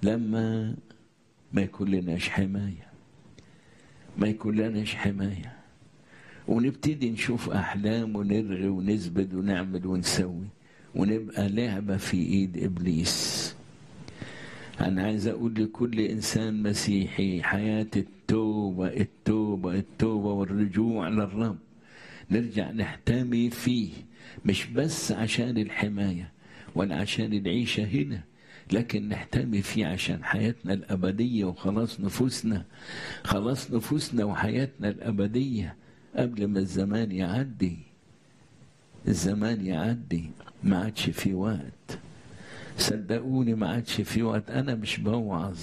لما ما يكون لناش حماية ما يكون لناش حماية ونبتدي نشوف أحلام ونرغي ونزبد ونعمل ونسوي ونبقى لعبة في إيد إبليس أنا عايز أقول لكل إنسان مسيحي حياة التوبة التوبة التوبة والرجوع للرب نرجع نحتمي فيه مش بس عشان الحماية ولا عشان العيشة هنا لكن نحتمي فيه عشان حياتنا الأبدية وخلاص نفوسنا خلاص نفوسنا وحياتنا الأبدية قبل ما الزمان يعدي الزمان يعدي ما عادش في وقت صدقوني ما عادش في وقت أنا مش بوعظ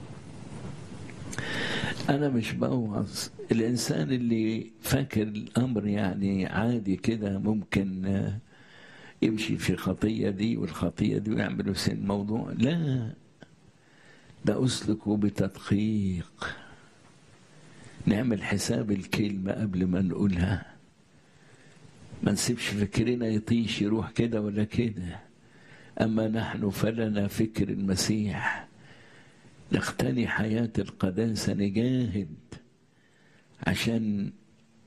أنا مش بوعظ الإنسان اللي فاكر الأمر يعني عادي كده ممكن يمشي في خطية دي والخطية دي ويعملوا سن الموضوع لا ده أسلكه بتدقيق نعمل حساب الكلمة قبل ما نقولها ما نسيبش فكرنا يطيش يروح كده ولا كده أما نحن فلنا فكر المسيح نقتني حياة القداسة نجاهد عشان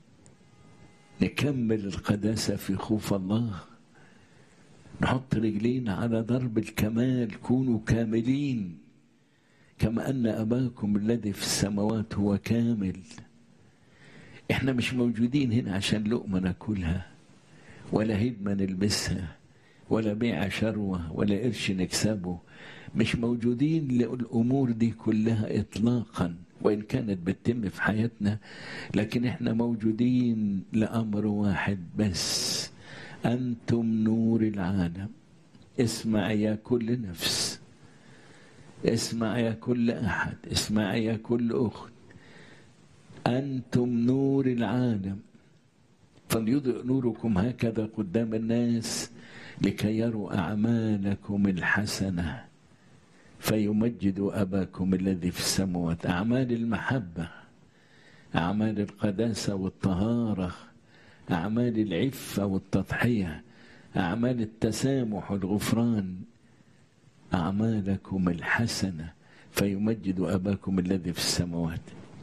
نكمل القداسة في خوف الله نحط رجلينا على درب الكمال كونوا كاملين كما أن أباكم الذي في السماوات هو كامل احنا مش موجودين هنا عشان لقمة ناكلها ولا هدمة نلبسها ولا بيع شروة ولا قرش نكسبه مش موجودين للأمور دي كلها إطلاقا وإن كانت بتتم في حياتنا لكن إحنا موجودين لأمر واحد بس أنتم نور العالم اسمع يا كل نفس اسمع يا كل أحد اسمع يا كل أخت أنتم نور العالم فليضئ نوركم هكذا قدام الناس لكي يروا أعمالكم الحسنة فيمجدوا أباكم الذي في السماوات أعمال المحبة أعمال القداسة والطهارة أعمال العفة والتضحية أعمال التسامح والغفران أعمالكم الحسنة فيمجد أباكم الذي في السماوات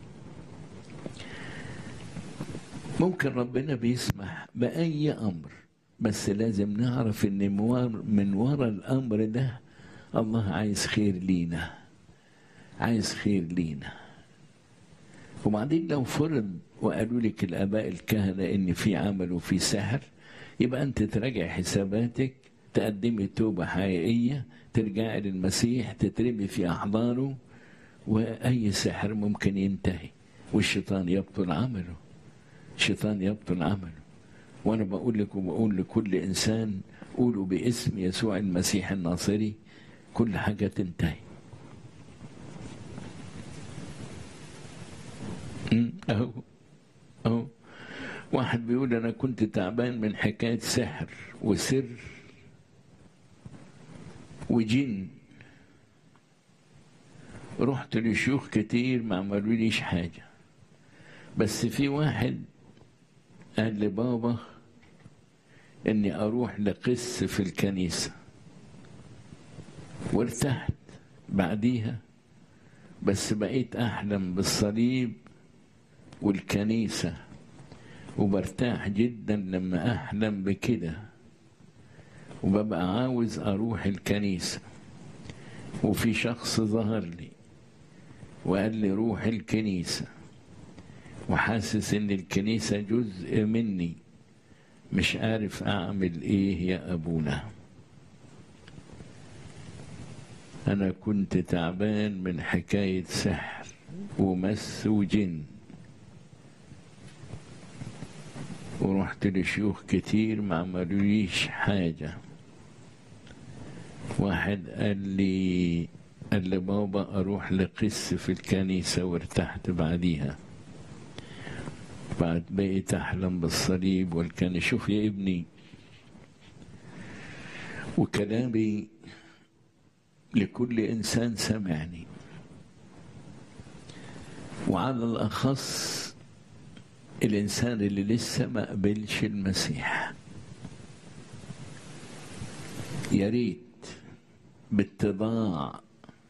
ممكن ربنا بيسمح بأي أمر بس لازم نعرف ان من وراء الامر ده الله عايز خير لينا عايز خير لينا وبعدين لو فرض وقالوا لك الاباء الكهنه ان في عمل وفي سحر يبقى انت تراجع حساباتك تقدمي توبه حقيقيه ترجعي للمسيح تترمي في احضانه واي سحر ممكن ينتهي والشيطان يبطل عمله الشيطان يبطل عمله وانا بقول لك وبقول لكل انسان قولوا باسم يسوع المسيح الناصري كل حاجه تنتهي اهو اهو واحد بيقول انا كنت تعبان من حكايه سحر وسر وجن رحت لشيوخ كتير ما عملوليش حاجه بس في واحد قال لي بابا اني اروح لقس في الكنيسه وارتحت بعديها بس بقيت احلم بالصليب والكنيسه وبرتاح جدا لما احلم بكده وببقى عاوز اروح الكنيسه وفي شخص ظهر لي وقال لي روح الكنيسه وحاسس ان الكنيسة جزء مني مش عارف اعمل ايه يا ابونا انا كنت تعبان من حكاية سحر ومس وجن ورحت لشيوخ كتير ما عملوليش حاجة واحد قال لي قال لي بابا اروح لقس في الكنيسة وارتحت بعديها بعد بقيت أحلم بالصليب والكان شوف يا ابني وكلامي لكل إنسان سمعني وعلى الأخص الإنسان اللي لسه ما قبلش المسيح يا ريت باتضاع